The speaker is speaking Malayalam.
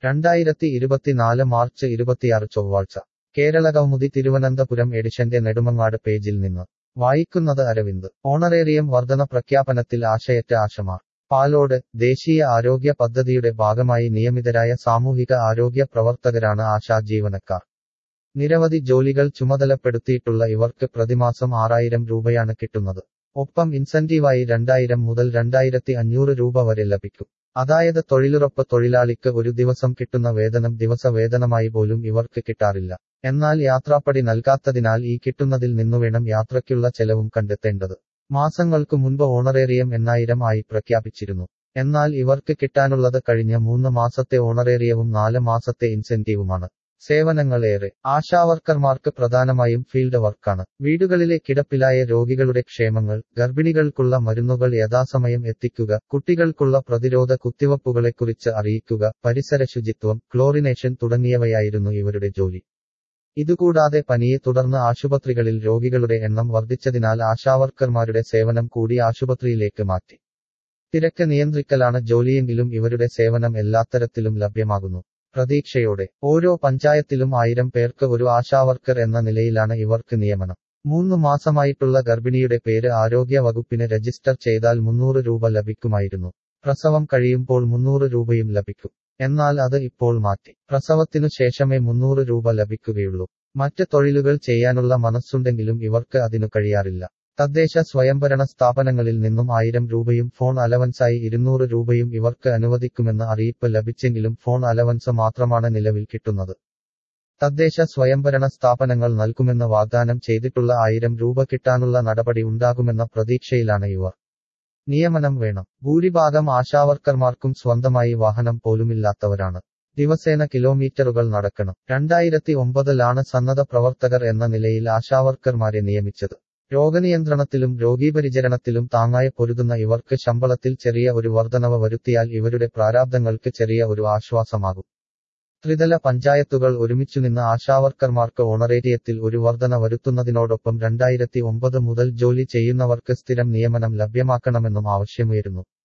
രണ്ടായിരത്തി ഇരുപത്തിനാല് മാർച്ച് ഇരുപത്തിയാറ് ചൊവ്വാഴ്ച കേരള കൗമുദി തിരുവനന്തപുരം എഡിഷന്റെ നെടുമങ്ങാട് പേജിൽ നിന്ന് വായിക്കുന്നത് അരവിന്ദ് ഓണറേറിയം വർധന പ്രഖ്യാപനത്തിൽ ആശയറ്റ ആശമാർ പാലോട് ദേശീയ ആരോഗ്യ പദ്ധതിയുടെ ഭാഗമായി നിയമിതരായ സാമൂഹിക ആരോഗ്യ പ്രവർത്തകരാണ് ആശാ ജീവനക്കാർ നിരവധി ജോലികൾ ചുമതലപ്പെടുത്തിയിട്ടുള്ള ഇവർക്ക് പ്രതിമാസം ആറായിരം രൂപയാണ് കിട്ടുന്നത് ഒപ്പം ഇൻസെന്റീവായി രണ്ടായിരം മുതൽ രണ്ടായിരത്തി അഞ്ഞൂറ് രൂപ വരെ ലഭിക്കും അതായത് തൊഴിലുറപ്പ് തൊഴിലാളിക്ക് ഒരു ദിവസം കിട്ടുന്ന വേതനം ദിവസ വേതനമായി പോലും ഇവർക്ക് കിട്ടാറില്ല എന്നാൽ യാത്രാപ്പടി നൽകാത്തതിനാൽ ഈ കിട്ടുന്നതിൽ നിന്നുവേണം യാത്രയ്ക്കുള്ള ചെലവും കണ്ടെത്തേണ്ടത് മാസങ്ങൾക്കു മുൻപ് ഓണറേറിയം എണ്ണായിരം ആയി പ്രഖ്യാപിച്ചിരുന്നു എന്നാൽ ഇവർക്ക് കിട്ടാനുള്ളത് കഴിഞ്ഞ മൂന്ന് മാസത്തെ ഓണറേറിയവും നാല് മാസത്തെ ഇൻസെന്റീവുമാണ് സേവനങ്ങളേറെ ആശാവർക്കർമാർക്ക് പ്രധാനമായും ഫീൽഡ് വർക്കാണ് വീടുകളിലെ കിടപ്പിലായ രോഗികളുടെ ക്ഷേമങ്ങൾ ഗർഭിണികൾക്കുള്ള മരുന്നുകൾ യഥാസമയം എത്തിക്കുക കുട്ടികൾക്കുള്ള പ്രതിരോധ കുത്തിവയ്പ്പുകളെക്കുറിച്ച് അറിയിക്കുക പരിസര ശുചിത്വം ക്ലോറിനേഷൻ തുടങ്ങിയവയായിരുന്നു ഇവരുടെ ജോലി ഇതുകൂടാതെ പനിയെ തുടർന്ന് ആശുപത്രികളിൽ രോഗികളുടെ എണ്ണം വർദ്ധിച്ചതിനാൽ ആശാവർക്കർമാരുടെ സേവനം കൂടി ആശുപത്രിയിലേക്ക് മാറ്റി തിരക്ക് നിയന്ത്രിക്കലാണ് ജോലിയെങ്കിലും ഇവരുടെ സേവനം എല്ലാത്തരത്തിലും ലഭ്യമാകുന്നു പ്രതീക്ഷയോടെ ഓരോ പഞ്ചായത്തിലും ആയിരം പേർക്ക് ഒരു ആശാവർക്കർ എന്ന നിലയിലാണ് ഇവർക്ക് നിയമനം മൂന്ന് മാസമായിട്ടുള്ള ഗർഭിണിയുടെ പേര് ആരോഗ്യ വകുപ്പിന് രജിസ്റ്റർ ചെയ്താൽ മുന്നൂറ് രൂപ ലഭിക്കുമായിരുന്നു പ്രസവം കഴിയുമ്പോൾ മുന്നൂറ് രൂപയും ലഭിക്കും എന്നാൽ അത് ഇപ്പോൾ മാറ്റി പ്രസവത്തിനു ശേഷമേ മുന്നൂറ് രൂപ ലഭിക്കുകയുള്ളൂ മറ്റ് തൊഴിലുകൾ ചെയ്യാനുള്ള മനസ്സുണ്ടെങ്കിലും ഇവർക്ക് അതിനു കഴിയാറില്ല തദ്ദേശ സ്വയംഭരണ സ്ഥാപനങ്ങളിൽ നിന്നും ആയിരം രൂപയും ഫോൺ അലവൻസായി ഇരുന്നൂറ് രൂപയും ഇവർക്ക് അനുവദിക്കുമെന്ന് അറിയിപ്പ് ലഭിച്ചെങ്കിലും ഫോൺ അലവൻസ് മാത്രമാണ് നിലവിൽ കിട്ടുന്നത് തദ്ദേശ സ്വയംഭരണ സ്ഥാപനങ്ങൾ നൽകുമെന്ന് വാഗ്ദാനം ചെയ്തിട്ടുള്ള ആയിരം രൂപ കിട്ടാനുള്ള നടപടി ഉണ്ടാകുമെന്ന പ്രതീക്ഷയിലാണ് ഇവർ നിയമനം വേണം ഭൂരിഭാഗം ആശാവർക്കർമാർക്കും സ്വന്തമായി വാഹനം പോലുമില്ലാത്തവരാണ് ദിവസേന കിലോമീറ്ററുകൾ നടക്കണം രണ്ടായിരത്തി ഒമ്പതിലാണ് സന്നദ്ധ പ്രവർത്തകർ എന്ന നിലയിൽ ആശാവർക്കർമാരെ നിയമിച്ചത് രോഗനിയന്ത്രണത്തിലും രോഗീപരിചരണത്തിലും താങ്ങായി പൊരുതുന്ന ഇവർക്ക് ശമ്പളത്തിൽ ചെറിയ ഒരു വർധനവ് വരുത്തിയാൽ ഇവരുടെ പ്രാരാബ്ദങ്ങൾക്ക് ചെറിയ ഒരു ആശ്വാസമാകും ത്രിതല പഞ്ചായത്തുകൾ ഒരുമിച്ചുനിന്ന് ആശാവർക്കർമാർക്ക് ഓണറേറിയത്തിൽ ഒരു വർധന വരുത്തുന്നതിനോടൊപ്പം രണ്ടായിരത്തി ഒമ്പത് മുതൽ ജോലി ചെയ്യുന്നവർക്ക് സ്ഥിരം നിയമനം ലഭ്യമാക്കണമെന്നും ആവശ്യമുയരുന്നു